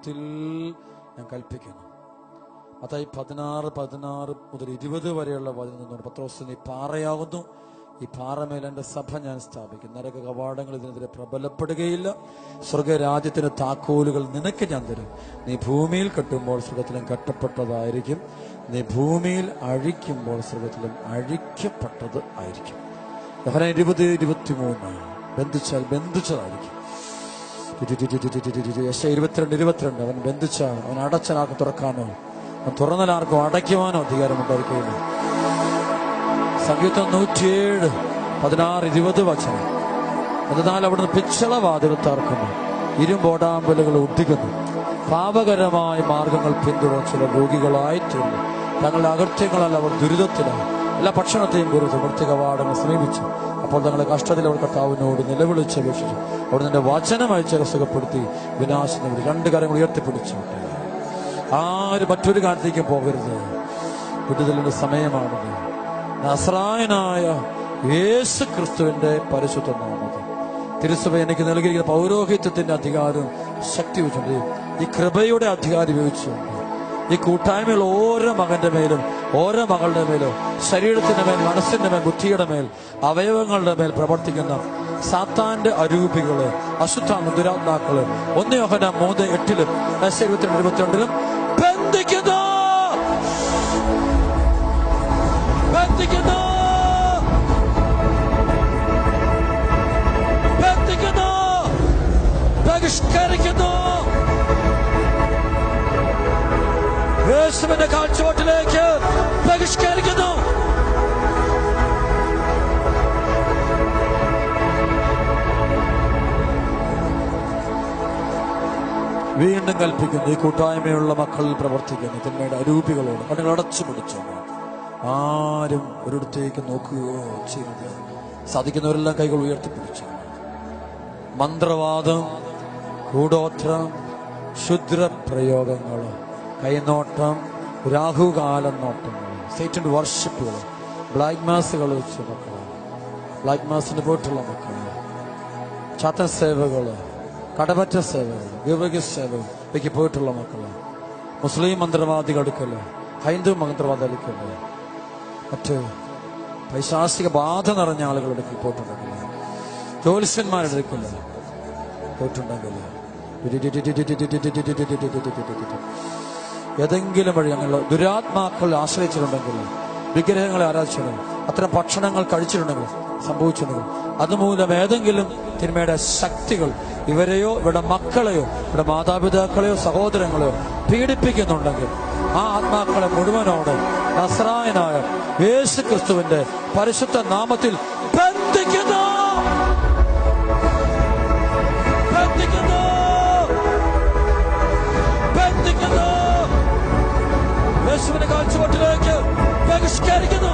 നാമത്തിൽ ഞാൻ കൽപ്പിക്കുന്നു അതായി പതിനാറ് പതിനാറ് മുതൽ ഇരുപത് വരെയുള്ള വചനം നിന്നുകൊണ്ട് പത്രോസ് നീ പാറയാകുന്നു ഈ പാറമേൽ എന്റെ സഭ ഞാൻ സ്ഥാപിക്കും നരക കവാടങ്ങൾ ഇതിനെതിരെ പ്രബലപ്പെടുകയില്ല സ്വർഗരാജ്യത്തിന് താക്കോലുകൾ നിനക്ക് ഞാൻ തരും നീ ഭൂമിയിൽ കെട്ടുമ്പോൾ സ്വർഗത്തിലും കെട്ടപ്പെട്ടതായിരിക്കും നീ ഭൂമിയിൽ അഴിക്കുമ്പോൾ സ്വർഗത്തിലും അഴിക്കപ്പെട്ടത് ആയിരിക്കും യോഹന്നാൻ ഇരുപത് ഇരുപത്തിമൂന്ന് ബന്ധിച്ചാൽ ബന്ധിച്ചതായിരിക്കും യശ ഇരുപത്തിരണ്ട് ഇരുപത്തിരണ്ട് അവൻ ബന്ധിച്ച അവൻ അടച്ചനാർക്ക് തുറക്കാനോ അവൻ തുറന്നാൽ ആർക്കും അടയ്ക്കുവാനോ അധികാരമുണ്ടായിരിക്കില്ല സംഗീതം നൂറ്റിയേഴ് പതിനാറ് ഇരുപത് വചനം എന്നാൽ അവിടുന്ന് പിച്ചളവാതിൽ തർക്കുന്നു ഇരുമ്പോടാമ്പലുകൾ ഒട്ടിക്കുന്നു പാപകരമായ മാർഗങ്ങൾ പിന്തുടർന്ന് ചില രോഗികളായി തീർന്നു തങ്ങളുടെ അകൃത്യങ്ങളാൽ അവർ ദുരിതത്തിലായി എല്ലാ ഭക്ഷണത്തെയും കുറിച്ച് വൃത്തികവാടങ്ങൾ സമീപിച്ചു അപ്പോൾ തങ്ങളുടെ കഷ്ടത്തിൽ അവർ കർത്താവിനോട് നിലവിളിച്ച് അപേക്ഷിച്ചു അവിടെ നിന്റെ വചനം അയച്ച് സുഖപ്പെടുത്തി വിനാശം രണ്ട് കാര്യങ്ങൾ ഉയർത്തിപ്പിടിച്ചു ആരും മറ്റൊരു കാര്യത്തേക്കും പോകരുത് വിടുതലിന്റെ സമയമാണിത് നസ്രായനായ യേശു ക്രിസ്തുവിന്റെ പരിശുദ്ധ നാമത്തിൽ തിരുസഭ എനിക്ക് നൽകിയിരിക്കുന്ന പൗരോഹിത്യത്തിന്റെ അധികാരവും ശക്തി വെച്ചുകൊണ്ട് ഈ കൃപയുടെ അധികാരം ഉപയോഗിച്ചുകൊണ്ട് ഈ കൂട്ടായ്മയിൽ ഓരോ മകന്റെ മേലും ഓരോ മകളുടെ മേലും ശരീരത്തിന്റെ മേൽ മനസ്സിന്റെ മേൽ ബുദ്ധിയുടെ മേൽ അവയവങ്ങളുടെ മേൽ പ്രവർത്തിക്കുന്ന സാത്താന്റെ അരൂപികള് അശുദ്ധാത്മ ദുരാത്മാക്കള് ഒന്ന് യോഹന മൂന്ന് എട്ടിലും എസ് ഇരുപത്തിരണ്ട് ഇരുപത്തിരണ്ടിലും ബന്ധിക്കുന്നു ബന്ധിക്കുന്നു ബന്ധിക്കുന്നു ബഹിഷ്കരിക്കുന്നു യേശുവിന്റെ കാഴ്ചവട്ടിലേക്ക് ബഹിഷ്കരിക്കുന്നു വീണ്ടും കൽപ്പിക്കുന്നു ഈ കൂട്ടായ്മയുള്ള മക്കളിൽ പ്രവർത്തിക്കുന്നു തിന്മയുടെ അരൂപികളോട് കണ്ണുകൾ അടച്ചു പിടിച്ചു ആരും ഒരിടത്തേക്ക് നോക്കുകയോ ചെയ്യരുത് സാധിക്കുന്നവരെല്ലാം കൈകൾ ഉയർത്തിപ്പിടിച്ചു മന്ത്രവാദം കൂടോത്രം ക്ഷുദ്രപ്രയോഗങ്ങൾ കൈനോട്ടം രാഹുകാലം നോട്ടങ്ങൾ സേറ്റിന്റെ വർഷിപ്പുകൾ ബ്ലാക്ക് മാസുകൾ വെച്ച് മക്കള് ബ്ലാക്ക് മാസിന് പോയിട്ടുള്ള മക്കള് ചാത്തൻ സേവകള് കടപറ്റ സേവകൾ വിവേക സേവകൾ ഇവയ്ക്ക് പോയിട്ടുള്ള മക്കള് മുസ്ലിം മന്ത്രവാദികൾ അടുക്കല് ഹൈന്ദവ മന്ത്രവാദി അടുക്കല് മറ്റ് പൈശാസിക ബാധ നിറഞ്ഞ ആളുകളുടെ അടുക്കൽ പോയിട്ടുണ്ടെങ്കിൽ ജ്യോത്സ്യന്മാരുടെ അടുക്കൽ പോയിട്ടുണ്ടെങ്കിൽ ഏതെങ്കിലും വഴി ഞങ്ങൾ ദുരാത്മാക്കൾ ആശ്രയിച്ചിട്ടുണ്ടെങ്കിൽ വിഗ്രഹങ്ങളെ ആരാധിച്ചിട്ടുണ്ടെങ്കിൽ അത്തരം ഭക്ഷണങ്ങൾ കഴിച്ചിട്ടുണ്ടെങ്കിൽ സംഭവിച്ചിട്ടുണ്ടെങ്കിൽ അതുമൂലം ഏതെങ്കിലും തിന്മയുടെ ശക്തികൾ ഇവരെയോ ഇവരുടെ മക്കളെയോ ഇവരുടെ മാതാപിതാക്കളെയോ സഹോദരങ്ങളെയോ പീഡിപ്പിക്കുന്നുണ്ടെങ്കിൽ ആ ആത്മാക്കളെ മുഴുവനോട് നസ്രായനായ യേശു ക്രിസ്തുവിന്റെ പരിശുദ്ധ നാമത്തിൽ ബന്ധിക്കുന്നു ബന്ധിക്കുന്നു ബന്ധിക്കുന്നു യേശുവിന്റെ കാഴ്ചവട്ടിലേക്ക് ബഹിഷ്കരിക്കുന്നു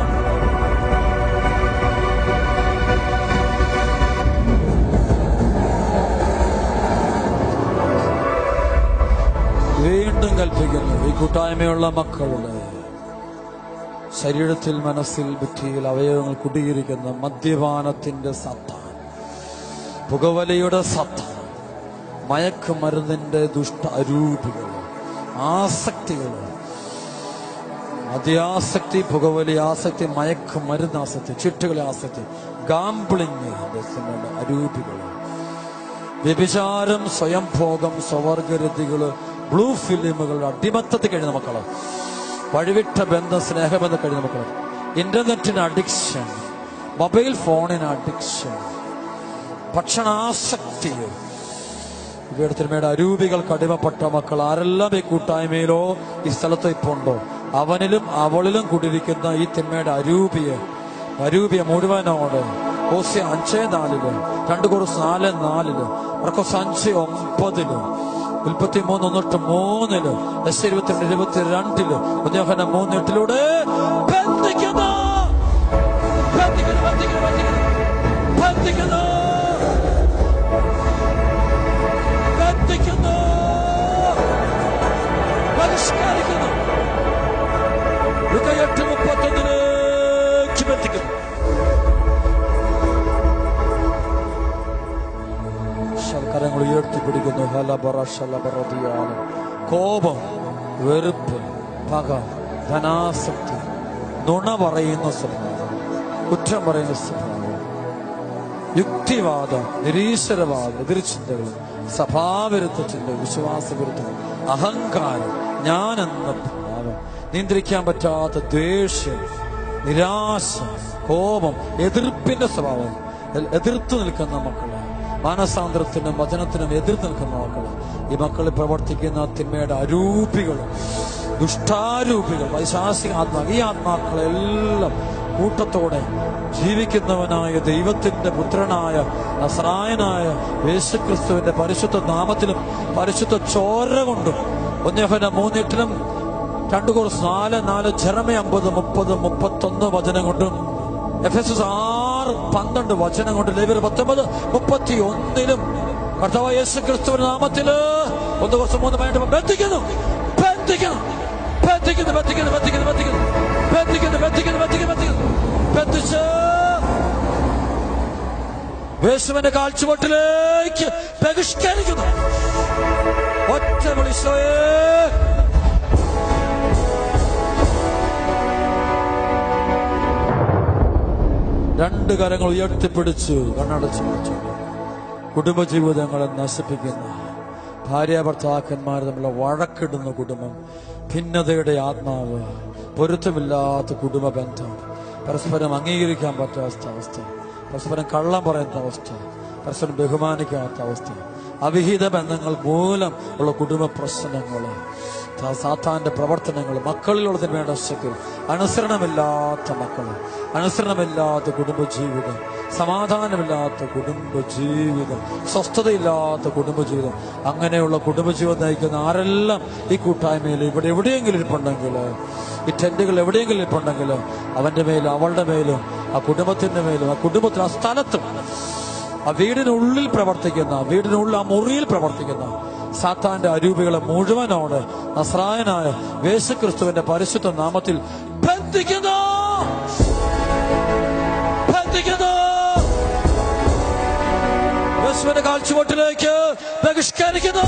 വീണ്ടും കൽപ്പിക്കുന്നു ഈ കൂട്ടായ്മയുള്ള മക്കളുടെ ശരീരത്തിൽ മനസ്സിൽ ബുദ്ധിയിൽ അവയവങ്ങൾ കുടിയിരിക്കുന്ന മദ്യപാനത്തിന്റെ സത്ത പുകവലിയുടെ സത്ത മയക്കുമരുന്നിന്റെ ദുഷ്ട അരൂപികൾ ആസക്തികൾ മദ്യാസക്തി പുകവലി ആസക്തി മയക്കുമരുന്ന് ആസക്തി ചിട്ടുകളെ ആസക്തി ഗാംബ്ലിങ് അരൂപികൾ വ്യഭിചാരം സ്വയംഭോഗം സ്വവർഗരതികള് ബ്ലൂ ഫിലിമുകളുടെ അടിമത്തത്തിൽ കഴിയുന്ന മക്കള് വഴിവിട്ട ബന്ധം സ്നേഹബന്ധം കഴിയുന്ന മക്കള് ഇന്റർനെറ്റിന് അഡിക്ഷൻ മൊബൈൽ ഫോണിന് അഡിക്ഷൻ ഭക്ഷണാസക്തി ഇവയുടെ തിരുമയുടെ അരൂപികൾക്ക് അടിമപ്പെട്ട മക്കൾ ആരെല്ലാം ഈ കൂട്ടായ്മയിലോ ഈ സ്ഥലത്തോ ഇപ്പൊ ഉണ്ടോ അവനിലും അവളിലും കൂടിയിരിക്കുന്ന ഈ തിന്മയുടെ അരൂപിയെ അരൂപിയെ മുഴുവനോട് ഓസ്യ അഞ്ചേ നാലില് രണ്ടു കുറച്ച് നാല് നാലില് മർക്കോസ് അഞ്ച് ഒമ്പതില് മുപ്പത്തി മൂന്ന് ഒന്നിട്ട് മൂന്നില് എസ് ഇരുപത്തിരണ്ട് ഇരുപത്തിരണ്ടില് ഉദ്യോഗന മൂന്നെട്ടിലൂടെ ബന്ധിക്കുന്നു ബന്ധിക്കുന്നു ബന്ധിക്കുന്നു ബന്ധിക്കുന്നു ബന്ധിക്കുന്നു ബന്ധിക്കുന്നു പരിഷ്കരിക്കുന്നു എട്ട് മുപ്പത്തൊന്നിലേക്ക് ബന്ധിക്കുന്നു കരങ്ങൾ ഉയർത്തിപ്പിടിക്കുന്നു ഹലബറ ശലബറതിയാണ് കോപം വെറുപ്പ് പക ധനാസക്തി നുണ പറയുന്ന സ്വഭാവം കുറ്റം പറയുന്ന സ്വഭാവം യുക്തിവാദം നിരീശ്വരവാദം എതിർചിന്തകൾ സഭാവിരുദ്ധ ചിന്തകൾ വിശ്വാസവിരുദ്ധം അഹങ്കാരം ഞാനെന്ന ഭാവം നിയന്ത്രിക്കാൻ പറ്റാത്ത ദേഷ്യം നിരാശ കോപം എതിർപ്പിന്റെ സ്വഭാവം എ- എതിർത്ത് നിൽക്കുന്ന മക്കള് മാനസാന്തരത്തിനും വചനത്തിനും എതിർത്ത് നിൽക്കുന്ന മക്കള് ഈ മക്കളിൽ പ്രവർത്തിക്കുന്ന തിന്മയുടെ അരൂപികൾ ദുഷ്ടാരൂപികൾ വൈശാസിക ആത്മാ ഈ ആത്മാക്കളെല്ലാം കൂട്ടത്തോടെ ജീവിക്കുന്നവനായ ദൈവത്തിന്റെ പുത്രനായ നസ്രായനായ യേശുക്രിസ്തുവിന്റെ പരിശുദ്ധ നാമത്തിലും പരിശുദ്ധ ചോര കൊണ്ടും ഒന്നേഹന മൂന്നെട്ടിനും രണ്ടു കോർസ് നാല് നാല് ജെറമ അമ്പത് മുപ്പത് മുപ്പത്തൊന്ന് വചനം കൊണ്ടും എഫ് എസ് എസ് ആറ് പന്ത്രണ്ട് വചനം കൊണ്ട് ലേവർ പത്തൊമ്പത് മുപ്പത്തി ഒന്നിലും കർത്താവ് യേശു ക്രിസ്തുവിന്റെ നാമത്തില് ഒന്ന് കുറച്ച് മൂന്ന് പതിനെട്ട് ബന്ധിക്കുന്നു ബന്ധിക്കുന്നു ബന്ധിക്കുന്നു ബന്ധിക്കുന്നു ബന്ധിക്കുന്നു ബന്ധിക്കുന്നു ബന്ധിക്കുന്നു ബന്ധിക്കുന്നു ബന്ധിക്കുന്നു ബന്ധിക്കുന്നു ബന്ധിച്ച് യേശുവിന്റെ കാഴ്ചവട്ടിലേക്ക് ബഹിഷ്കരിക്കുന്നു ഒറ്റ വിളിച്ചോയേ രണ്ട് കരങ്ങൾ ഉയർത്തിപ്പിടിച്ചു കണ്ണടച്ചു പിടിച്ചു കുടുംബജീവിതങ്ങളെ നശിപ്പിക്കുന്ന ഭാര്യ ഭർത്താക്കന്മാർ തമ്മിലുള്ള വഴക്കിടുന്ന കുടുംബം ഭിന്നതയുടെ ആത്മാവ് പൊരുത്തമില്ലാത്ത കുടുംബ ബന്ധം പരസ്പരം അംഗീകരിക്കാൻ പറ്റാത്ത അവസ്ഥ പരസ്പരം കള്ളം പറയുന്ന അവസ്ഥ പരസ്പരം ബഹുമാനിക്കാത്ത അവസ്ഥ അവിഹിത ബന്ധങ്ങൾ മൂലം ഉള്ള കുടുംബ പ്രശ്നങ്ങൾ സാത്താന്റെ പ്രവർത്തനങ്ങൾ മക്കളിലുള്ളതിന് വേണ്ട ശക്തി അനുസരണമില്ലാത്ത മക്കൾ അനുസരണമില്ലാത്ത കുടുംബജീവിതം സമാധാനമില്ലാത്ത കുടുംബജീവിതം സ്വസ്ഥതയില്ലാത്ത കുടുംബജീവിതം അങ്ങനെയുള്ള കുടുംബജീവിതം നയിക്കുന്ന ആരെല്ലാം ഈ കൂട്ടായ്മയിൽ ഇവിടെ എവിടെയെങ്കിലും ഇരിപ്പുണ്ടെങ്കിൽ ഈ ടെന്റുകൾ എവിടെയെങ്കിലും ഇരിപ്പുണ്ടെങ്കിൽ അവന്റെ മേലും അവളുടെ മേലും ആ കുടുംബത്തിന്റെ മേലും ആ കുടുംബത്തിൽ ആ സ്ഥലത്തും ആ വീടിനുള്ളിൽ പ്രവർത്തിക്കുന്ന വീടിനുള്ളിൽ ആ മുറിയിൽ പ്രവർത്തിക്കുന്ന സാത്താന്റെ അരൂപികളെ മുഴുവനോട് നസ്രായനായ യേശുക്രിസ്തുവിന്റെ പരിശുദ്ധ നാമത്തിൽ ബന്ധിക്കുന്നു ബന്ധിക്കുന്നു യേശുവിന്റെ കാഴ്ചവട്ടിലേക്ക് ബഹിഷ്കരിക്കുന്നു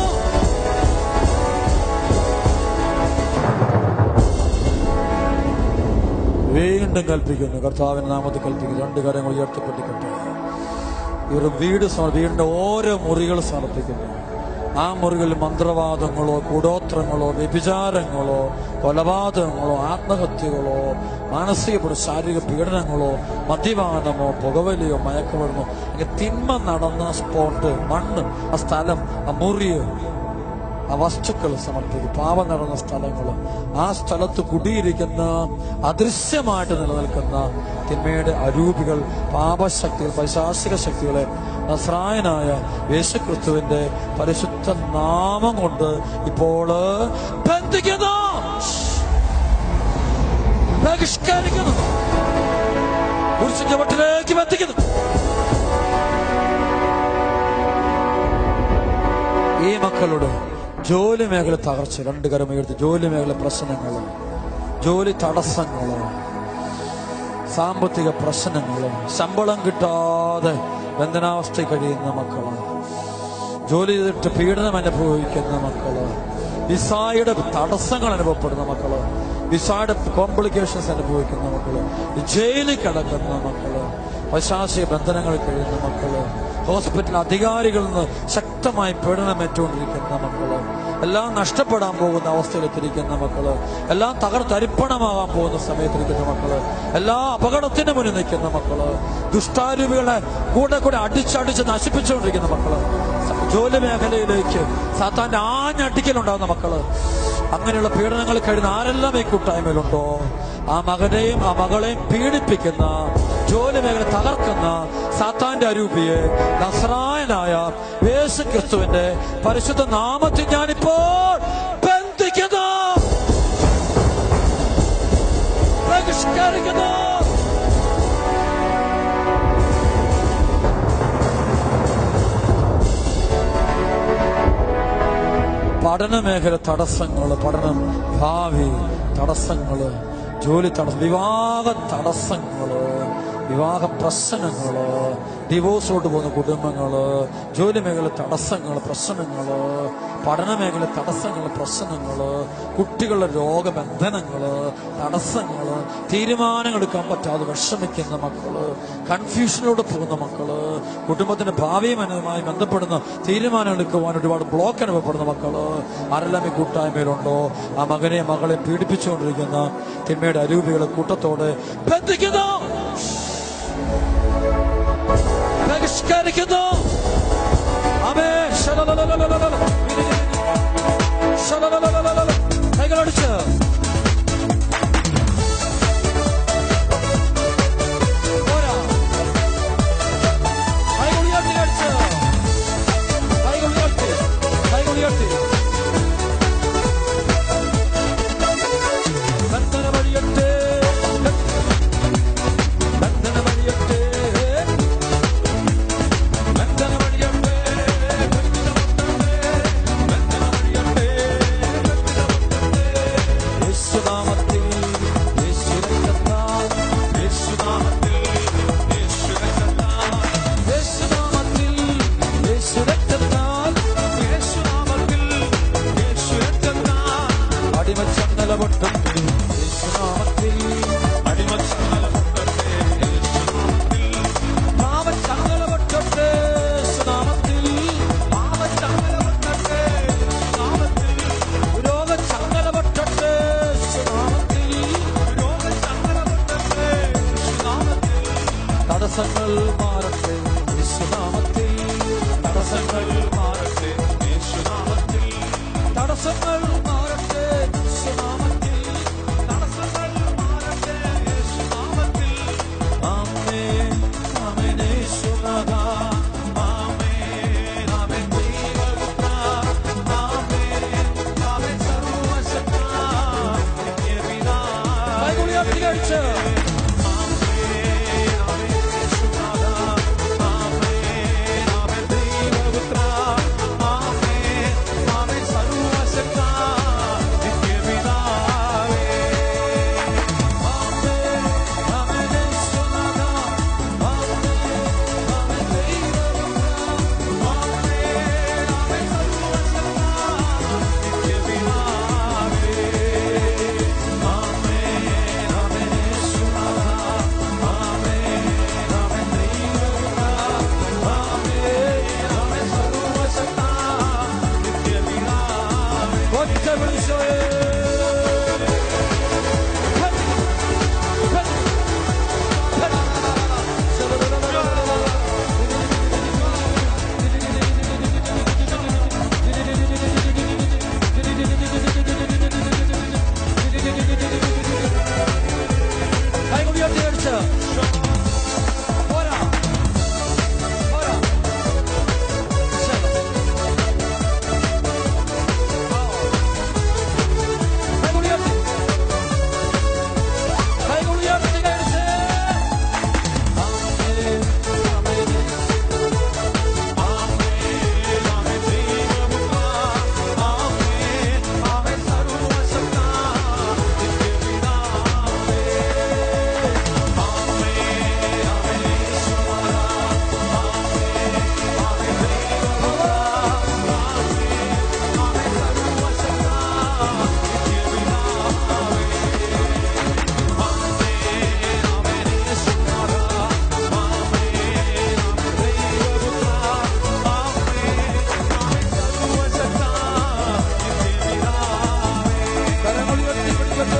വീണ്ടും കൽപ്പിക്കുന്നു കർത്താവിന്റെ നാമത്തിൽ കൽപ്പിക്കുന്നു രണ്ട് കാര്യങ്ങൾ ഉയർത്തിപ്പെട്ടിക്കട്ടെ ഇവർ വീട് സമ- വീടിന്റെ ഓരോ മുറികൾ സമർപ്പിക്കുന്നു ആ മുറികളിൽ മന്ത്രവാദങ്ങളോ കൂടോത്രങ്ങളോ വ്യഭിചാരങ്ങളോ കൊലപാതകങ്ങളോ ആത്മഹത്യകളോ മാനസിക പീഡ- ശാരീരിക പീഡനങ്ങളോ മദ്യപാനമോ പുകവലിയോ മയക്കുമരുന്നോ ഇങ്ങനെ തിന്മ നടന്ന സ്പോട്ട് മണ്ണ് ആ സ്ഥലം ആ മുറി ആ വസ്തുക്കൾ സമർപ്പിക്കും പാപം നടന്ന സ്ഥലങ്ങൾ ആ സ്ഥലത്ത് കുടിയിരിക്കുന്ന അദൃശ്യമായിട്ട് നിലനിൽക്കുന്ന തിന്മയുടെ അരൂപികൾ പാപശക്തികൾ പൈശാസിക ശക്തികളെ നസ്രായനായ യേശുക്രിസ്തുവിന്റെ പരിശുദ്ധ നാമം കൊണ്ട് ഇപ്പോൾ ബന്ധിക്കുന്നു ബഹിഷ്കരിക്കുന്നു കുരിശിന്റെ വട്ടിലേക്ക് ബന്ധിക്കുന്നു ഈ മക്കളുടെ ജോലി മേഖല തകർച്ച രണ്ട് കരം ഉയർത്തി ജോലി മേഖല പ്രശ്നങ്ങൾ ജോലി തടസ്സങ്ങൾ സാമ്പത്തിക പ്രശ്നങ്ങൾ ശമ്പളം കിട്ടാതെ ബന്ധനാവസ്ഥ കഴിയുന്ന മക്കള് ജോലി ചെയ്തിട്ട് പീഡനം അനുഭവിക്കുന്ന മക്കള് വിസായുടെ തടസ്സങ്ങൾ അനുഭവപ്പെടുന്ന മക്കള് വിസായുടെ കോംപ്ലിക്കേഷൻസ് അനുഭവിക്കുന്ന മക്കള് ജയിലിൽ കിടക്കുന്ന മക്കള് പശാശിക ബന്ധനങ്ങളിൽ കഴിയുന്ന മക്കള് ഹോസ്പിറ്റൽ അധികാരികളിൽ നിന്ന് ശക്തമായി പീഡനം ഏറ്റുകൊണ്ടിരിക്കുന്ന മക്കള് എല്ലാം നഷ്ടപ്പെടാൻ പോകുന്ന അവസ്ഥയിലെത്തിരിക്കുന്ന മക്കള് എല്ലാം തകർത്തരിപ്പണമാകാൻ പോകുന്ന സമയത്തിരിക്കുന്ന മക്കള് എല്ലാ അപകടത്തിന് മുന്നിൽ നിൽക്കുന്ന മക്കള് ദുഷ്ടാരൂപികളെ കൂടെ കൂടെ അടിച്ചടിച്ച് നശിപ്പിച്ചുകൊണ്ടിരിക്കുന്ന മക്കള് ജോലി മേഖലയിലേക്ക് സാത്താന്റെ ആഞ്ഞടിക്കലുണ്ടാകുന്ന മക്കള് അങ്ങനെയുള്ള പീഡനങ്ങൾ കഴിയുന്ന ആരെല്ലാം ഈ കൂട്ടായ്മയിലുണ്ടോ ആ മകനെയും ആ മകളെയും പീഡിപ്പിക്കുന്ന ജോലി മേഖല തകർക്കുന്ന സാത്താന്റെ അരൂപിയെ നസ്രായനായ യേശു ക്രിസ്തുവിന്റെ പരിശുദ്ധ നാമത്തിൽ ഞാനിപ്പോൾ ബന്ധിക്കുന്നു ബഹിഷ്കരിക്കുന്നു പഠന മേഖല തടസ്സങ്ങള് പഠനം ഭാവി തടസ്സങ്ങള് ജോലി തടസ്സം വിവാഹ തടസ്സങ്ങള് വിവാഹ പ്രശ്നങ്ങള് ഡിവോഴ്സിലോട്ട് പോകുന്ന കുടുംബങ്ങള് ജോലി മേഖല തടസ്സങ്ങൾ പ്രശ്നങ്ങള് പഠന മേഖല തടസ്സങ്ങൾ പ്രശ്നങ്ങള് കുട്ടികളുടെ രോഗബന്ധനങ്ങള് തടസ്സങ്ങള് തീരുമാനങ്ങൾ എടുക്കാൻ പറ്റാതെ വിഷമിക്കുന്ന മക്കള് കൺഫ്യൂഷനിലൂടെ പോകുന്ന മക്കള് കുടുംബത്തിന്റെ ഭാവിയുമായി ബന്ധപ്പെടുന്ന തീരുമാനങ്ങൾ എടുക്കുവാൻ ഒരുപാട് ബ്ലോക്ക് അനുഭവപ്പെടുന്ന മക്കള് ആരെല്ലാം ഈ കൂട്ടായ്മയിലുണ്ടോ ആ മകനെ മകളെ പീഡിപ്പിച്ചുകൊണ്ടിരിക്കുന്ന തിന്മയുടെ അരൂപികളെ കൂട്ടത്തോടെ ബന്ധിക്കുന്നു ബഹിഷ്കരിക്കുന്നു ആമേ ശലലലലലലല. ശലലലലലലല. കൈകളടിച്ച് പോരാ. കൈകൾ ഉയർത്തി അടിച്ച്. കൈകൾ ഉയർത്തി. കൈകൾ ഉയർത്തി. ബന്ധനമഴിയട്ടെ. ബന്ധനമഴിയട്ടെ. ബന്ധനമഴിയട്ടെ. ബന്ധനമഴിയട്ടെ. യേശുനാമത്തിൽ യേശുരക്തത്താൽ യേശുനാമത്തിൽ യേശുരക്തത്താൽ യേശുനാമത്തിൽ യേശുരക്തത്താൽ യേശുനാമത്തിൽ യേശുരക്തത്താൽ അടിമച്ചങ്ങല പൊട്ടട്ടെ യേശുനാമത്തിൽ അടിമച്ചങ്ങല പൊട്ടട്ടെ യേശുനാമത്തിൽ പാവച്ചങ്ങല പൊട്ടട്ടെ യേശുനാമത്തിൽ പാവച്ചങ്ങല പൊട്ടട്ടെ യേശുനാമത്തിൽ രോഗച്ചങ്ങല പൊട്ടട്ടെ യേശുനാമത്തിൽ രോഗച്ചങ്ങല പൊട്ടട്ടെ യേശുനാമത്തിൽ തടസ്സങ്ങൾ മാറട്ടെ യേശുനാമത്തിൽ തടസ്സങ്ങൾ മാറട്ടെ യേശുനാമത്തിൽ തടസ്സങ്ങൾ മാറട്ടെ യേശുനാമത്തിൽ തടസ്സങ്ങൾ മാറട്ടെ യേശുനാമത്തിൽ ആമേൻ ആമേൻ യേശുനാഥാ ആമേൻ ആമേൻ ദൈവപുത്ര ആമേൻ ആമേൻ സർവശക്ത നിത്യപിതാവേ കൈകൾ ഉയർത്തി കഴിച്ച് ഒറ്റ വിളിച്ചോയേ കൈകൾ ഉയർത്തി അടിച്ച് പോരാ പോരാ ശരി കൈകൾ ഉയർത്തി കൈകൾ ഉയർത്തി കഴിച്ച് ആമേൻ ആമേൻ ആമേൻ ആമേൻ ദൈവപുത്ര ആമേൻ ആമേൻ സർവശക്ത നിത്യപിതാവേ ആമേൻ ആമേൻ യേശുനാഥാ ആമേൻ ആമേൻ ദൈവപുത്ര ആമേൻ ആമേൻ സർവശക്ത കരങ്ങൾ ഉയർത്തി പിടിക്കട്ടെ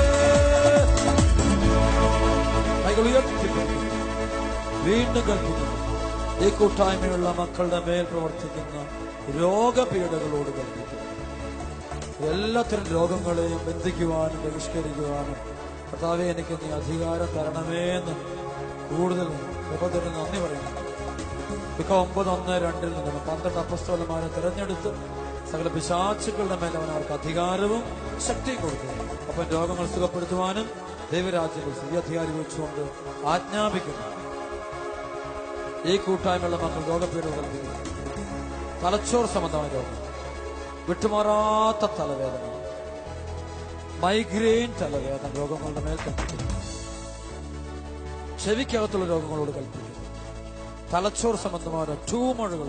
കൈകൾ ഉയർത്തി വീണ്ടും കൽപ്പിക്കുന്നു ഈ കൂട്ടായ്മയുള്ള മക്കളുടെ മേൽ പ്രവർത്തിക്കുന്ന രോഗപീഠകളോട് കൽപ്പിക്കുന്നു എല്ലാത്തരം രോഗങ്ങളെയും ബന്ധിക്കുവാനും ബഹിഷ്കരിക്കുവാനും കർത്താവെ എനിക്ക് നീ അധികാരം തരണമേ എന്ന് കൂടുതൽ കൃപത്തിന് നന്ദി പറയുന്നു മിക്ക ഒമ്പത് ഒന്ന് രണ്ടിൽ നിന്നും പന്ത്രണ്ട് അപ്പസ്തോലന്മാരെ തിരഞ്ഞെടുത്ത് സകല പിശാച്ചുക്കളുടെ മേൽ അവൻ അവർക്ക് അധികാരവും ശക്തിയും കൊടുത്തു അപ്പം രോഗങ്ങൾ സുഖപ്പെടുത്തുവാനും ദൈവരാജ്യങ്ങൾ ഈ അധികാരി വെച്ചുകൊണ്ട് ആജ്ഞാപിക്കുന്നു ഈ കൂട്ടായ്മയുള്ള മക്കൾ രോഗപീഠ കൽപ്പിക്കുന്നു തലച്ചോർ സംബന്ധമായ രോഗം വിട്ടുമാറാത്ത തലവേദന മൈഗ്രെയിൻ തലവേദന രോഗങ്ങളുടെ മേൽ കൽപ്പിക്കുന്നു ചെവിക്കകത്തുള്ള രോഗങ്ങളോട് കൽപ്പിക്കുന്നു തലച്ചോർ സംബന്ധമായ ട്യൂമറുകൾ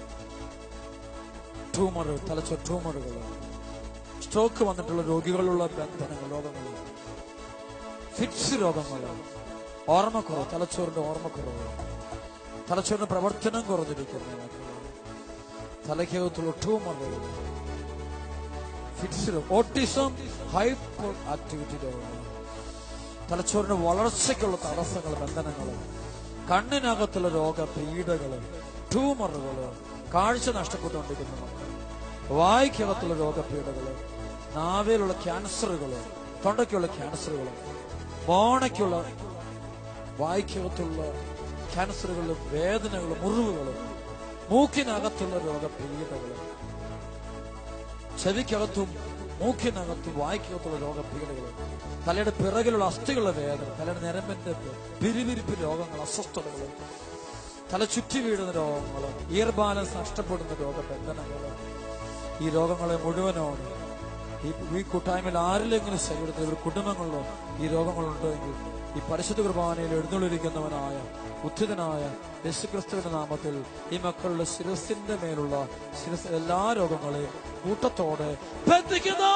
ട്യൂമർ തലച്ചോർ ട്യൂമറുകൾ സ്ട്രോക്ക് വന്നിട്ടുള്ള രോഗികളുള്ള ബന്ധനങ്ങൾ രോഗങ്ങൾ ഫിറ്റ്സ് രോഗങ്ങൾ ഓർമ്മക്കുറവ് തലച്ചോറിന്റെ ഓർമ്മക്കുറവ് തലച്ചോറിന്റെ പ്രവർത്തനം കുറഞ്ഞിരിക്കുന്നു തലയ്ക്കകത്തുള്ള ട്യൂമറുകൾ ഫിറ്റ്സ് ഓട്ടിസം ഹൈപ്പർ ആക്ടിവിറ്റി രോഗങ്ങൾ തലച്ചോറിന്റെ വളർച്ചയ്ക്കുള്ള തടസ്സങ്ങൾ ബന്ധനങ്ങൾ കണ്ണിനകത്തുള്ള രോഗ പീഡകള് ട്യൂമറുകള് കാഴ്ച നഷ്ടപ്പെട്ടുകൊണ്ടിരിക്കുന്ന മക്കൾ വായ്ക്കകത്തുള്ള രോഗപീഠകള് നാവിലുള്ള ക്യാൻസറുകള് തൊണ്ടയ്ക്കുള്ള ക്യാൻസറുകള് മോണയ്ക്കുള്ള വായ്ക്കകത്തുള്ള ക്യാൻസറുകള് വേദനകള് മുറിവുകള് മൂക്കിനകത്തുള്ള രോഗപീഠകള് ചെവിക്കകത്തും മൂക്കിനകത്തും വായ്ക്കകത്തുള്ള രോഗപീഠകൾ തലയുടെ പിറകിലുള്ള അസ്ഥികളുടെ വേദന തലയുടെ ഞരമ്പിന്റെ പിരിവിരിപ്പ് രോഗങ്ങൾ അസ്വസ്ഥതകൾ തല ചുറ്റി വീഴുന്ന രോഗങ്ങൾ ഇയർ ബാലൻസ് നഷ്ടപ്പെടുന്ന രോഗബന്ധനങ്ങൾ ഈ രോഗങ്ങളെ മുഴുവനോട് ഈ ഈ കൂട്ടായ്മയിൽ ആരിലെങ്കിലും ശരീരത്തിൽ ഒരു കുടുംബങ്ങളിലോ ഈ രോഗങ്ങളുണ്ടെങ്കിൽ ഈ പരിശുദ്ധ കുർബാനയിൽ എഴുന്നള്ളിരിക്കുന്നവനായ ഉദ്ധിതനായ യേശുക്രിസ്തുവിന്റെ നാമത്തിൽ ഈ മക്കളുടെ ശിരസിന്റെ മേലുള്ള ശിരസ് എല്ലാ രോഗങ്ങളെയും കൂട്ടത്തോടെ ബന്ധിക്കുന്നു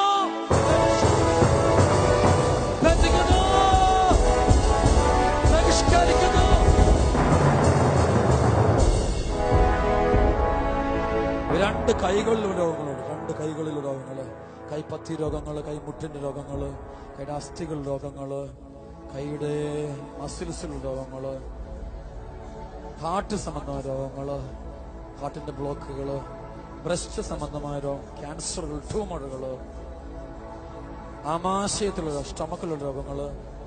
ബന്ധിക്കുന്നു ബഹിഷ്കരിക്കുന്നു രണ്ട് കൈകളിലും രോഗങ്ങളുണ്ട് രണ്ട് കൈകളിലും രോഗങ്ങള് കൈപ്പത്തി രോഗങ്ങള് കൈമുട്ടിന്റെ രോഗങ്ങള് കൈയുടെ അസ്ഥികൾ രോഗങ്ങള് കൈയുടെ മസിൽസിൽ രോഗങ്ങള് ഹാർട്ട് സംബന്ധമായ രോഗങ്ങള് ഹാർട്ടിന്റെ ബ്ലോക്കുകള് ബ്രസ്റ്റ് സംബന്ധമായ രോഗം ക്യാൻസറുകൾ ട്യൂമറുകള് ആമാശയത്തിലുള്ള സ്റ്റമക്കിലുള്ള രോഗങ്ങള്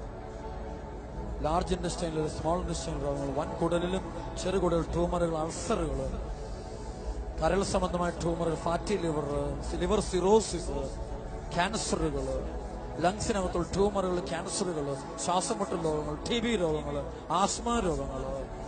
ലാർജ് ഇൻഡസ്ട്രിയിലെ സ്മോൾ ഇൻഡസ്ട്രിയൽ രോഗങ്ങൾ വൻ കുടലിലും ചെറുകുടൽ ട്യൂമറുകൾ അൾസറുകൾ കരൾ സംബന്ധമായ ട്യൂമറുകൾ ഫാറ്റി ലിവർ ലിവർ സിറോസിസ് ക്യാൻസറുകൾ ലങ്സിനകത്തുള്ള ട്യൂമറുകൾ ക്യാൻസറുകൾ ശ്വാസമുട്ടൽ രോഗങ്ങൾ ടി ബി രോഗങ്ങൾ ആസ്മ രോഗങ്ങൾ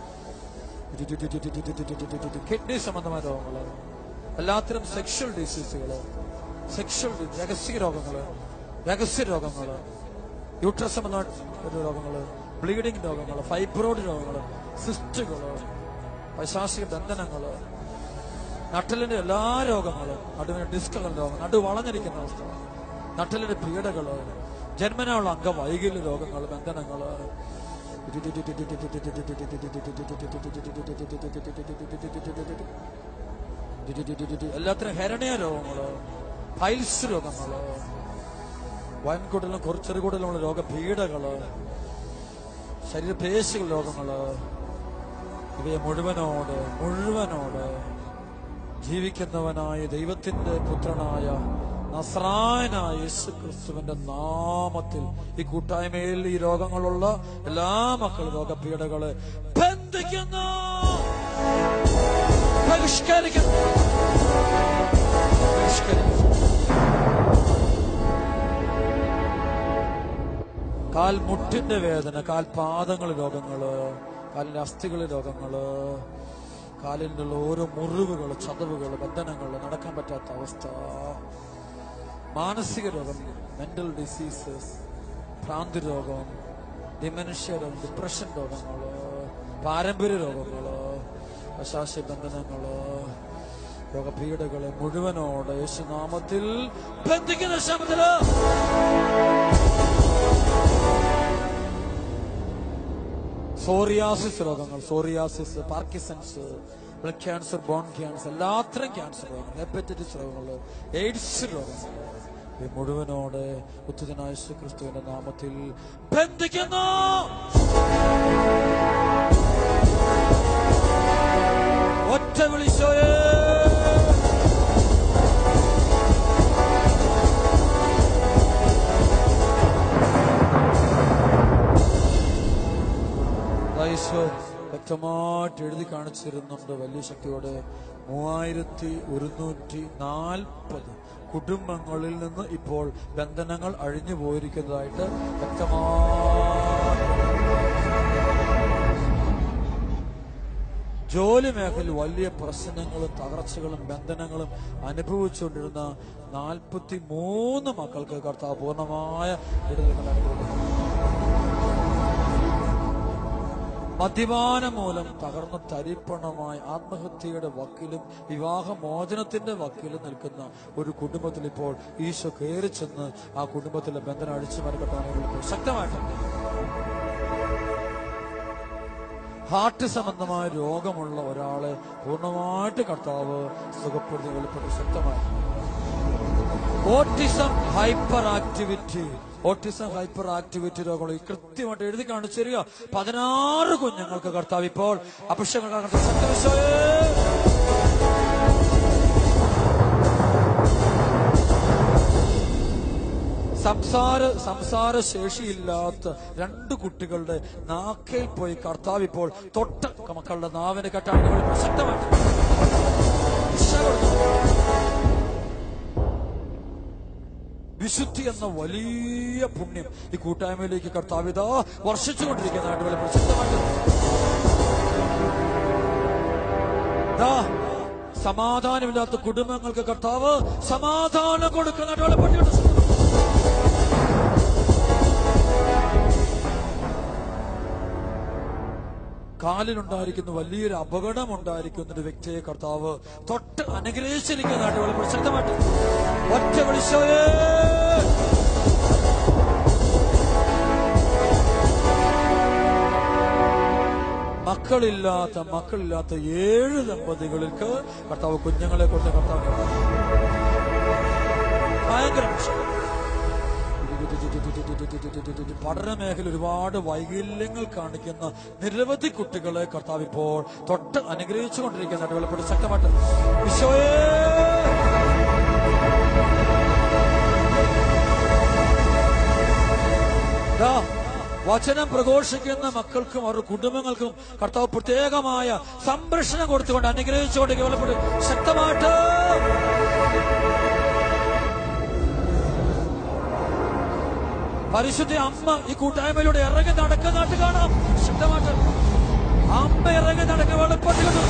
കിഡ്നി സംബന്ധമായ രോഗങ്ങൾ എല്ലാത്തരം സെക്ഷൽ ഡിസീസുകൾ സെക്ഷൽ രഹസ്യ രോഗങ്ങൾ രഹസ്യ രോഗങ്ങൾ യൂട്രസ് സംബന്ധമായ രോഗങ്ങൾ ബ്ലീഡിംഗ് രോഗങ്ങൾ ഫൈബ്രോയിഡ് രോഗങ്ങൾ സിസ്റ്റുകൾ പൈശാസിക ബന്ധനങ്ങൾ നട്ടലിന്റെ എല്ലാ രോഗങ്ങളും നടുവിന് ഡിസ്കുകൾ രോഗം നടു വളഞ്ഞിരിക്കുന്ന അവസ്ഥ നട്ടലിന്റെ പീഡകള് ജന്മനുള്ള അംഗവൈകല്യ രോഗങ്ങൾ ബന്ധനങ്ങള് എല്ലാത്തിനും ഹെരണീയ രോഗങ്ങള് പൈൽസ് രോഗങ്ങള് വൻകുടലും ചെറുകുടലുമുള്ള രോഗപീഠകള് ശരീരപേശികൾ രോഗങ്ങള് ഇവയെ മുഴുവനോട് മുഴുവനോട് ജീവിക്കുന്നവനായ ദൈവത്തിന്റെ പുത്രനായ നസ്രായനായ യേശു ക്രിസ്തുവിന്റെ നാമത്തിൽ ഈ കൂട്ടായ്മയിൽ ഈ രോഗങ്ങളുള്ള എല്ലാ മക്കളും രോഗപീഠകളെ ബന്ധിക്കുന്നു ബഹിഷ്കരിക്കുന്നു ബഹിഷ്കരിക്കുന്നു കാൽമുട്ടിന്റെ വേദന കാൽപാദങ്ങൾ രോഗങ്ങള് കാലിന്റെ അസ്ഥികൾ രോഗങ്ങള് കാലിൻ്റെ ഓരോ മുറിവുകൾ ചതവുകൾ ബന്ധനങ്ങൾ നടക്കാൻ പറ്റാത്ത അവസ്ഥ മാനസിക രോഗം മെന്റൽ ഡിസീസസ് ഭ്രാന്തി രോഗം ഡിമെൻഷ്യ രോഗം ഡിപ്രഷൻ രോഗങ്ങൾ പാരമ്പര്യ രോഗങ്ങൾ അശാസ്യ ബന്ധനങ്ങള് രോഗപീഠകളെ മുഴുവനോട് യേശുനാമത്തിൽ ബന്ധിക്കുന്ന ശബ്ദത്തില് സോറിയാസിസ് രോഗങ്ങൾ psoriasis Parkinson's blood cancer bone cancer എല്ലാത്തരം ക്യാൻസർ രോഗങ്ങൾ ഹെപ്പറ്റൈറ്റിസ് രോഗങ്ങൾ എയ്ഡ്സ് രോഗങ്ങൾ ഈ മുഴുവനോട് ഉച്ചിതനായ ക്രിസ്തുവിന്റെ നാമത്തിൽ ബന്ധിക്കുന്നു ഒറ്റ വിളിച്ചോയേ ഈശോ വ്യക്തമായിട്ട് എഴുതി കാണിച്ചിരുന്നുണ്ട് വലിയ ശക്തിയോടെ മൂവായിരത്തി ഒരുന്നൂറ്റി നാൽപ്പത് കുടുംബങ്ങളിൽ നിന്ന് ഇപ്പോൾ ബന്ധനങ്ങൾ അഴിഞ്ഞു പോയിരിക്കുന്നതായിട്ട് വ്യക്തമായി ജോലി മേഖലയിൽ വലിയ പ്രശ്നങ്ങളും തകർച്ചകളും ബന്ധനങ്ങളും അനുഭവിച്ചുകൊണ്ടിരുന്ന നാൽപ്പത്തി മൂന്ന് മക്കൾക്ക് കർത്താവ് പൂർണ്ണമായ വിടുതൽ നൽകുന്നു മദ്യപാനം മൂലം തകർന്ന തരിപ്പണമായി ആത്മഹത്യയുടെ വക്കിലും വിവാഹമോചനത്തിന്റെ വക്കിലും നിൽക്കുന്ന ഒരു കുടുംബത്തിൽ ഇപ്പോൾ ഈശോ കയറി ചെന്ന് ആ കുടുംബത്തിലെ ബന്ധനം അഴിച്ചു മറികെട്ടാണ് ശക്തമായിട്ട് ഹാർട്ട് സംബന്ധമായ രോഗമുള്ള ഒരാളെ പൂർണ്ണമായിട്ട് കർത്താവ് സുഖപ്പെടുത്തി വെളിപ്പെടുത്തി ശക്തമായി autism hyperactivity autism hyperactivity രോഗങ്ങൾ ഈ കൃത്യമായിട്ട് എഴുതി കാണിച്ചു തരിക പതിനാറ് കുഞ്ഞുങ്ങൾക്ക് കർത്താവ് ഇപ്പോൾ അഭിഷേകം ശക്തവിശ്വയേ സംസാര സംസാര ശേഷിയില്ലാത്ത രണ്ട് കുട്ടികളുടെ നാക്കയിൽ പോയി കർത്താവ് ഇപ്പോൾ തൊട്ട മക്കളുടെ നാവിന് കെട്ടാണ് പ്രസക്തമായിട്ട് ദിശ കൊടുത്തു. വിശുദ്ധി എന്ന വലിയ പുണ്യം ഈ കൂട്ടായ്മയിലേക്ക് കർത്താവ് ഇതാ വർഷിച്ചുകൊണ്ടിരിക്കുന്നതായിട്ട് വളരെ പ്രസിദ്ധമായിട്ട് ദാ, സമാധാനമില്ലാത്ത കുടുംബങ്ങൾക്ക് കർത്താവ് സമാധാനം കൊടുക്കുന്നതായിട്ട് വളരെ പട്ടിയുണ്ട് കാലിലുണ്ടായിരിക്കുന്ന വലിയൊരു അപകടം ഉണ്ടായിരിക്കുന്ന ഒരു വ്യക്തിയെ കർത്താവ് തൊട്ട് അനുഗ്രഹിച്ചിരിക്കുന്നതായിട്ട് വളരെ പ്രസക്തമായിട്ട് ഒറ്റ വിളിച്ചോയേ മക്കളില്ലാത്ത മക്കളില്ലാത്ത ഏഴ് ദമ്പതികൾക്ക് കർത്താവ് കുഞ്ഞുങ്ങളെ കൊണ്ട് കർത്താവ് ഭയങ്കര വിഷയം. പഠന മേഖല ഒരുപാട് വൈകല്യങ്ങൾ കാണിക്കുന്ന നിരവധി കുട്ടികളെ കർത്താവ് ഇപ്പോൾ തൊട്ട് അനുഗ്രഹിച്ചു കൊണ്ടിരിക്കുന്ന വെളിപ്പെട്ട് ശക്തമായിട്ട് വിശ്വയേ ദാ, വചനം പ്രഘോഷിക്കുന്ന മക്കൾക്കും അവരുടെ കുടുംബങ്ങൾക്കും കർത്താവ് പ്രത്യേകമായ സംരക്ഷണം കൊടുത്തുകൊണ്ട് അനുഗ്രഹിച്ചുകൊണ്ട് വെളിപ്പെട്ട് ശക്തമായിട്ട് പരിശുദ്ധ അമ്മ ഈ കൂട്ടായ്മയിലൂടെ ഇറങ്ങി നടക്കുന്നതായിട്ട് കാണാം ശക്തമായിട്ട് അമ്മ ഇറങ്ങി നടക്കുക വെളുപ്പത്തിലുണ്ട്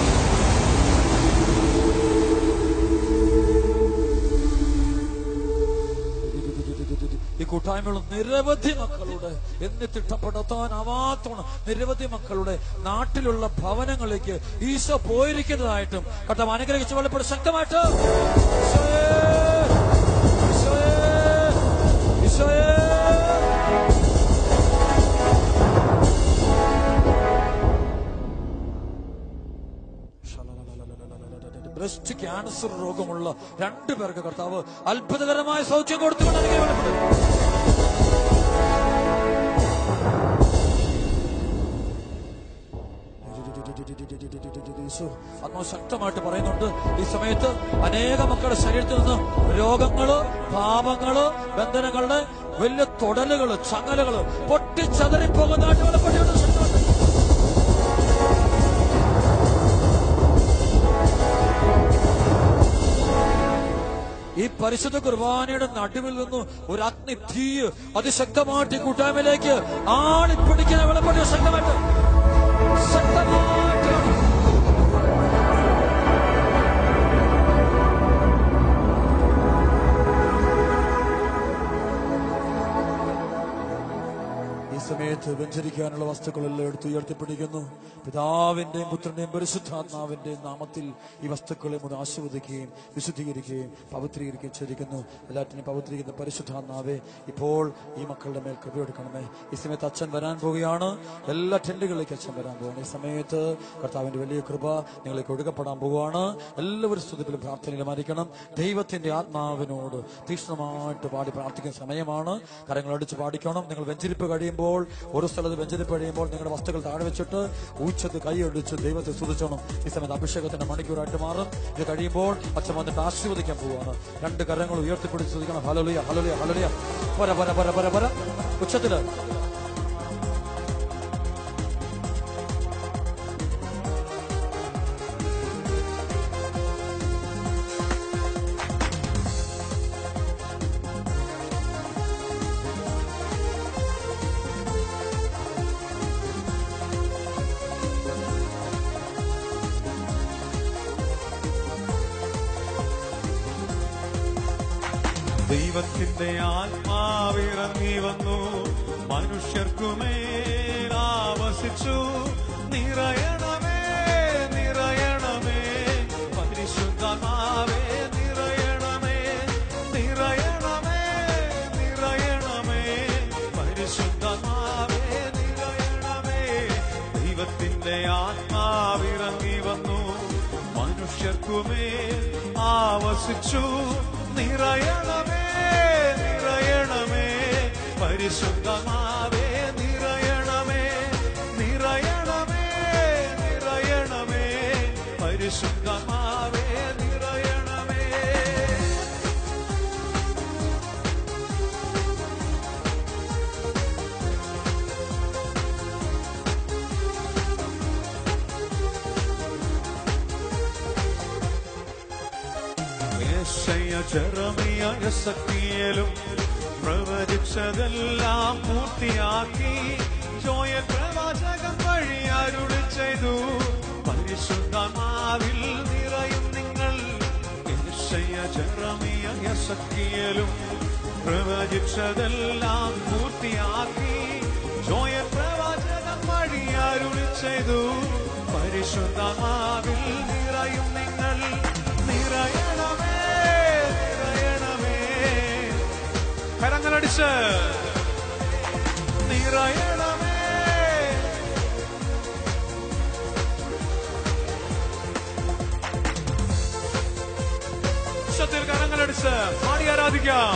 ഈ കൂട്ടായ്മയുള്ള നിരവധി മക്കളുടെ എന്ന് തിട്ടപ്പെടുത്താനാവാത്തോണം നിരവധി മക്കളുടെ നാട്ടിലുള്ള ഭവനങ്ങളിലേക്ക് ഈശോ പോയിരിക്കുന്നതായിട്ടും കർത്താവ് അനുഗ്രഹിച്ച് വെളിപ്പെട്ട് ശക്തമായിട്ട് ഈശോയേ! ഈശോയേ! ഈശോയേ! ബ്രസ്റ്റ് ക്യാൻസർ രോഗമുള്ള രണ്ടു പേർക്ക് കർത്താവ് അത്ഭുതകരമായ സൗഖ്യം കൊടുത്തുകൊണ്ട് അനുഗ്രഹിക്കപ്പെടും യേശു ആത്മാവ് ശക്തമായിട്ട് പറയുന്നുണ്ട് ഈ സമയത്ത് അനേക മക്കളുടെ ശരീരത്തിൽ നിന്ന് രോഗങ്ങള് പാപങ്ങള് ബന്ധനങ്ങളുടെ വലിയ തൊടലുകള് ചങ്ങലകള് പൊട്ടിച്ചതറിപ്പോകുന്നതായിട്ട് വെളിപ്പെട്ടിട്ടുണ്ട് ശക്തമായിട്ട് ഈ പരിശുദ്ധ കുർബാനയുടെ നടുവിൽ നിന്ന് ഒരു അഗ്നി തീ അതിശക്തമായിട്ട് ഈ കൂട്ടായ്മയിലേക്ക് ആളിപ്പിടിക്കുന്ന വെളിപ്പെട്ടിയ ശക്തമായിട്ട് ശക്തമായിട്ട് ഈ സമയത്ത് വെഞ്ചരിക്കാനുള്ള വസ്തുക്കളെല്ലാം എടുത്ത് ഉയർത്തിപ്പിടിക്കുന്നു പിതാവിന്റെയും പുത്രന്റെയും പരിശുദ്ധാത്മാവിന്റെയും നാമത്തിൽ ഈ വസ്തുക്കളെ മുതൽ ആസ്വദിക്കുകയും വിശുദ്ധീകരിക്കുകയും പവിത്രീകരിക്കുകയും ചെയ്തിരിക്കുന്നു എല്ലാറ്റിനെയും പവിത്രീകരിക്കുന്ന പരിശുദ്ധാത്മാവെ ഇപ്പോൾ ഈ മക്കളുടെ മേൽ കൃപയെടുക്കണമേ ഈ സമയത്ത് അച്ഛൻ വരാൻ പോവുകയാണ് എല്ലാ ടെന്റുകളിലേക്ക് അച്ഛൻ വരാൻ പോവുകയാണ് ഈ സമയത്ത് കർത്താവിന്റെ വലിയ കൃപ നിങ്ങളിലേക്ക് ഒഴുകപ്പെടാൻ പോവുകയാണ് എല്ലാവരും സ്തുതിപ്പിലും പ്രാർത്ഥനയിലും ആയിരിക്കണം ദൈവത്തിന്റെ ആത്മാവിനോട് തീക്ഷ്ണമായിട്ട് പാടി പ്രാർത്ഥിക്കുന്ന സമയമാണ് കരങ്ങൾ അടിച്ച് പാടിക്കണം നിങ്ങൾ വെഞ്ചരിപ്പ് കഴിയുമ്പോൾ ഒരു സ്ഥലത്ത് വെഞ്ചരിപ്പ് കഴിയുമ്പോൾ നിങ്ങളുടെ വസ്തുക്കൾ താഴെ വെച്ചിട്ട് ഊച്ചത്ത് കൈയടിച്ച് ദൈവത്തെ സ്തുതിച്ചോണം ഈ സമയത്ത് അഭിഷേകത്തിന്റെ മണിക്കൂറായിട്ട് മാറും ഇത് കഴിയുമ്പോൾ അച്ഛൻ വന്നിട്ട് ആശീർവദിക്കാൻ പോവുകയാണ് രണ്ട് കരങ്ങൾ ഉയർത്തിപ്പിടിച്ച് സ്തുതിക്കണം ഹലോലിയ ഹലോലിയ ഹലോലിയ പര പര പര പര പര ഉച്ചത്തില് ദൈവത്തിന്റെ ആത്മാവിറങ്ങി വന്നു മനുഷ്യർക്കുമേലാവ ആവസിച്ചു നിറയണമേ നിറയണമേ പരിശുദ്ധമാവേ നിറയണമേ നിറയണമേ നിറയണമേ പരിശുദ്ധമാവേ നിറയണമേ ദൈവത്തിന്റെ ആത്മാവിറങ്ങി വന്നു മനുഷ്യർക്കുമേൽ ആവസിച്ചു നിറയണമേ നിറയണമേ പരിശുദ്ധമാവേ നിറയണമേ നിറയണമേ നിറയണമേ പരിശുദ്ധമാവേ നിറയണമേ യേശയ്യ ചെറമിയ എസക്കിയേലും പ്രവചിച്ചതെല്ലാം പൂർത്തിയാക്കി ജോയ പ്രവാചകൻ വഴി അരുളി ചെയ്തു പരിശുദ്ധമാവിൽ നിറയും നിങ്ങൾ യേശയ്യ ചെറമിയ എസക്കിയേലും പ്രവചിച്ചതെല്ലാം പൂർത്തിയാക്കി ജോയ പ്രവാചകൻ വഴി അരുളി ചെയ്തു പരിശുദ്ധമാവിൽ നിറയും നിങ്ങൾ നിറയണമേ നിറയണമേ കരങ്ങളടിച്ച് നിറയണമേ ഉച്ചത്തിൽ കരങ്ങളടിച്ച് പാടി ആരാധിക്കാം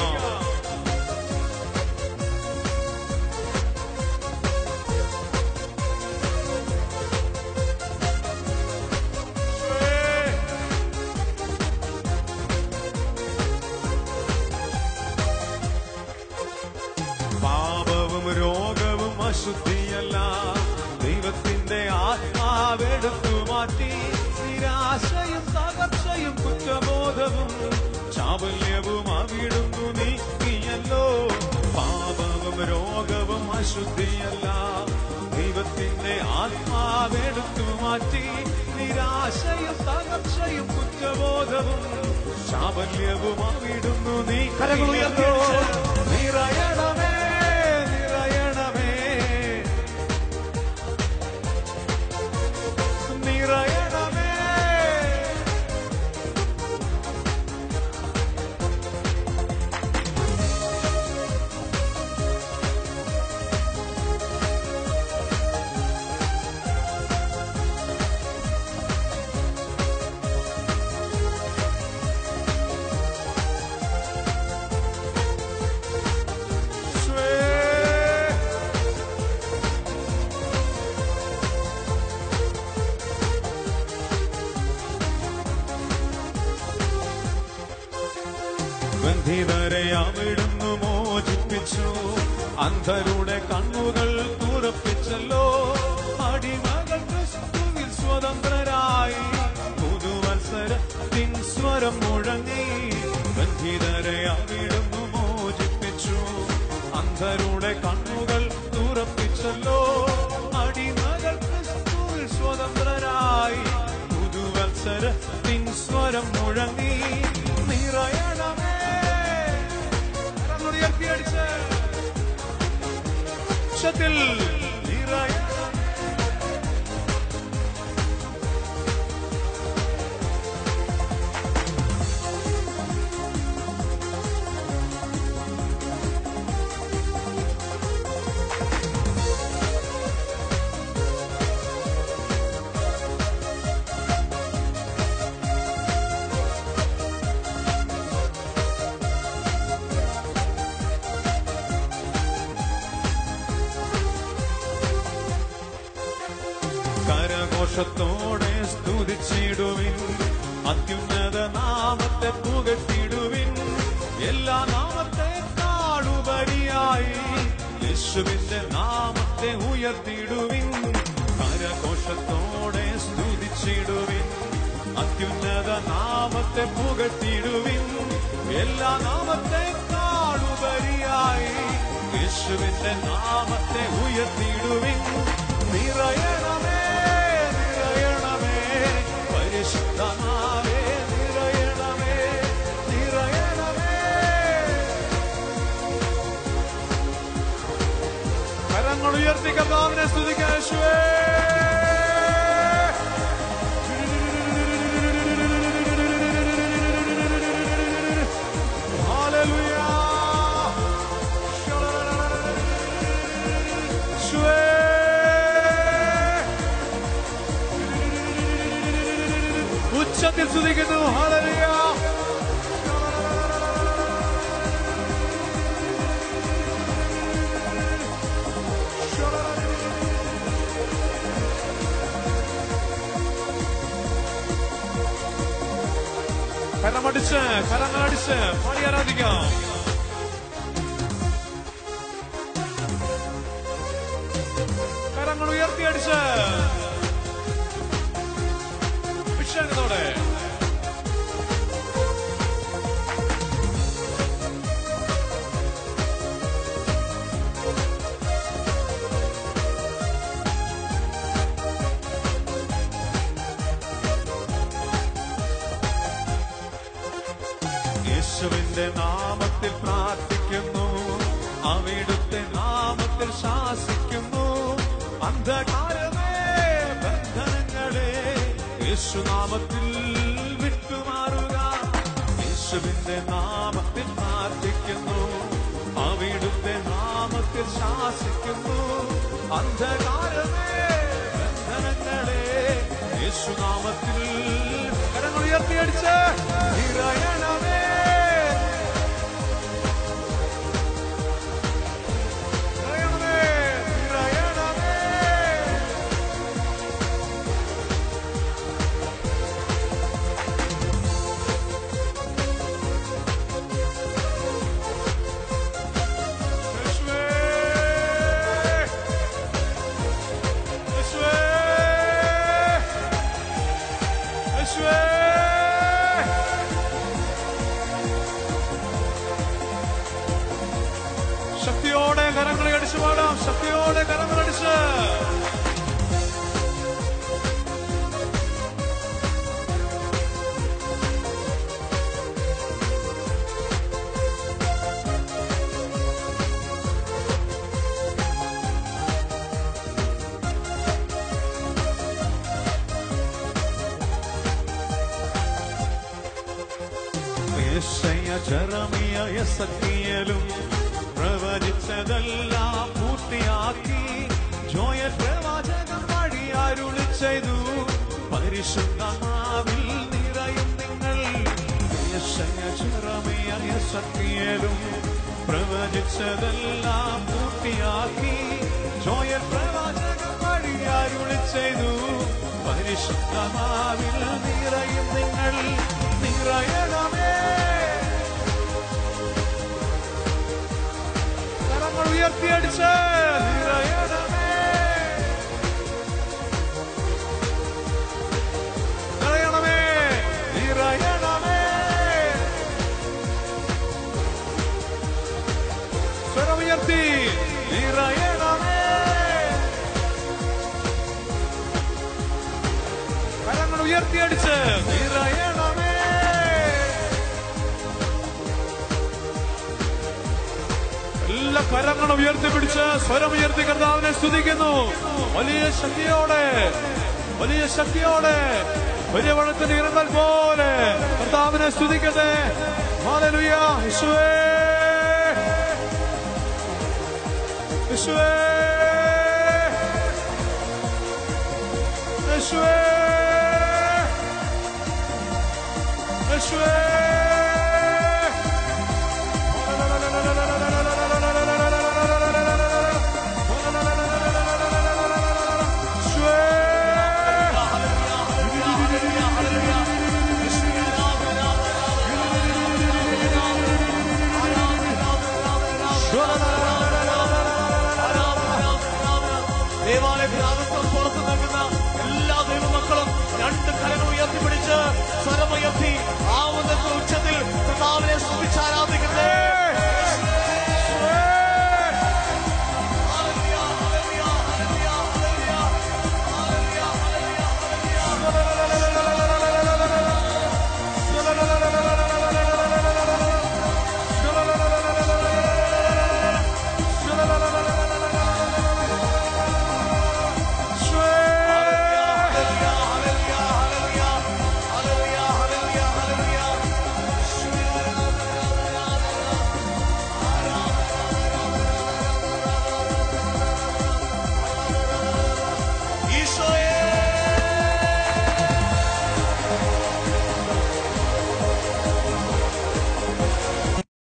പാപവും രോഗവും അശുദ്ധിയല്ല ദൈവത്തിന്റെ ആത്മാവെടുത്തു മാറ്റി നിരാശയും തകർച്ചയും കുറ്റബോധവും ചാബല്യവും അവിടുന്നു നീക്കിയല്ലോ പാപവും രോഗവും അശുദ്ധിയല്ല ദൈവത്തിന്റെ ആത്മാവെടുത്തു മാറ്റി നിരാശയും തകർച്ചയും കുറ്റബോധവും ചാബല്യവും അവിടുന്നു നീക്കിയല്ലോ നിറയണമേ നിറയണമേ നിറയണമേ സ്വേ ബന്ധിതരെ അവിടുന്ന് മോചിപ്പിച്ചു അന്ധരുടെ കണ്ണുകൾ തുറപ്പിച്ചല്ലോ അടിമകൾ ക്രിസ്തുവിൽ സ്വതന്ത്രരായി പുതുവത്സരത്തിൻ സ്വരം മുഴങ്ങി ബന്ധിതരെ അവിടുന്ന് മോചിപ്പിച്ചു അന്ധരുടെ കണ്ണുകൾ തുറപ്പിച്ചല്ലോ അടിമകൾ ക്രിസ്തുവിൽ സ്വതന്ത്രരായി പുതുവത്സരത്തിൻ സ്വരം മുഴങ്ങി നിറയണമേ കരങ്ങൾ ഉയർത്തിയടിച്ച് ഉച്ചത്തിൽ നിറയണമേ കരഘോഷത്തോടെ സ്തുതിച്ചിടുവിൻ അത്യുന്നത നാമത്തെ പുകട്ടിടുവിൻ എല്ലാ നാമത്തെ കാടുപടിയായി യേശുവിന്റെ നാമത്തെ ഉയർത്തിടുവിൻ കരഘോഷത്തോടെ സ്തുതിച്ചിടുവിൻ അത്യുന്നത നാമത്തെ പുകട്ടിടുവിൻ എല്ലാ നാമത്തെ കാടുപരിയായി യേശുവിന്റെ നാമത്തെ ഉയർത്തിടുവിൻ നിറയണമേ നിറയണമേ പരിശുദ്ധനാവേ നിറയണമേ നിറയണമേ കരങ്ങൾ ഉയർത്തി കർത്താവിനെ സ്തുതിക്കാൻ യേശുവേ Hallelujah. യേശുവേ. ഉച്ചത്തിൽ സ്തുതിക്കുന്നു ഹാലലിയ കരമടിച്ച് കരങ്ങളടിച്ച് പാടി ആരാധിക്കാം കരങ്ങൾ ഉയർത്തിയടിച്ച് വിഷയത്തോടെ യേശുവിന്റെ നാമത്തിൽ പ്രാർത്ഥിക്കുന്നു അവിടുത്തെ നാമത്തിൽ ശാസിക്കുന്നു അന്ധകാരമേ ബന്ധനങ്ങളെ യേശുനാമത്തിൽ വിട്ടുമാറുക യേശുവിന്റെ നാമത്തിൽ പ്രാർത്ഥിക്കുന്നു അവിടുത്തെ നാമത്തിൽ ശാസിക്കുന്നു അന്ധകാരമേ ബന്ധനങ്ങളെ യേശുനാമത്തിൽ കരങ്ങൾ ഉയർത്തിയടിച്ച് നിറയണമേ നിറയണമേ നിറയണമേ യേശുവേ യേശുവേ യേശുവേ ശക്തിയോടെ കരങ്ങളെ അടിച്ചു പാടാം ശക്തിയോടെ കരങ്ങളടിച്ച് യേശയ്യ ജെറമിയ എസക്കിയലും പ്രവചിച്ചതെല്ലാം പൂർത്തിയാക്കി ജോയൽ പ്രവാചകൻ വഴി അരുളി ചെയ്തു പരിശുദ്ധമാവിൽ നിറയും നിങ്ങൾ യേശയ്യ ജെറമിയ എസക്കിയലും പ്രവചിച്ചതെല്ലാം പൂർത്തിയാക്കി ജോയൽ പ്രവാചകൻ വഴി അരുളി ചെയ്തു പരിശുദ്ധമാവിൽ നിറയും നിങ്ങൾ നിറയണമേ കരങ്ങൾ ഉയർത്തിയടിച്ച് നിറയണമേ നിറയണമേ നിറയണമേ സ്വരമുയർത്തി നിറയണമേ കരങ്ങൾ ഉയർത്തിയടിച്ച് നിറയണമേ എല്ലാ കരങ്ങളും ഉയർത്തിപ്പിടിച്ച് സ്വരം ഉയർത്തി കർത്താവിനെ സ്തുതിക്കുന്നു വലിയ ശക്തിയോടെ വലിയ ശക്തിയോടെ വലിയ വഴത്തിന് ഇറങ്ങൽ പോലെ കർത്താവിനെ സ്തുതിക്കട്ടെ ഹാലലുയ യേശുവേ യേശുവേ യേശുവേ യേശുവേ ദേവാലയ പിതാവിത്വം പുറത്തു നിൽക്കുന്ന എല്ലാ ദൈവമക്കളും രണ്ട് കരങ്ങൾ ഉയർത്തിപ്പിടിച്ച് സ്വരം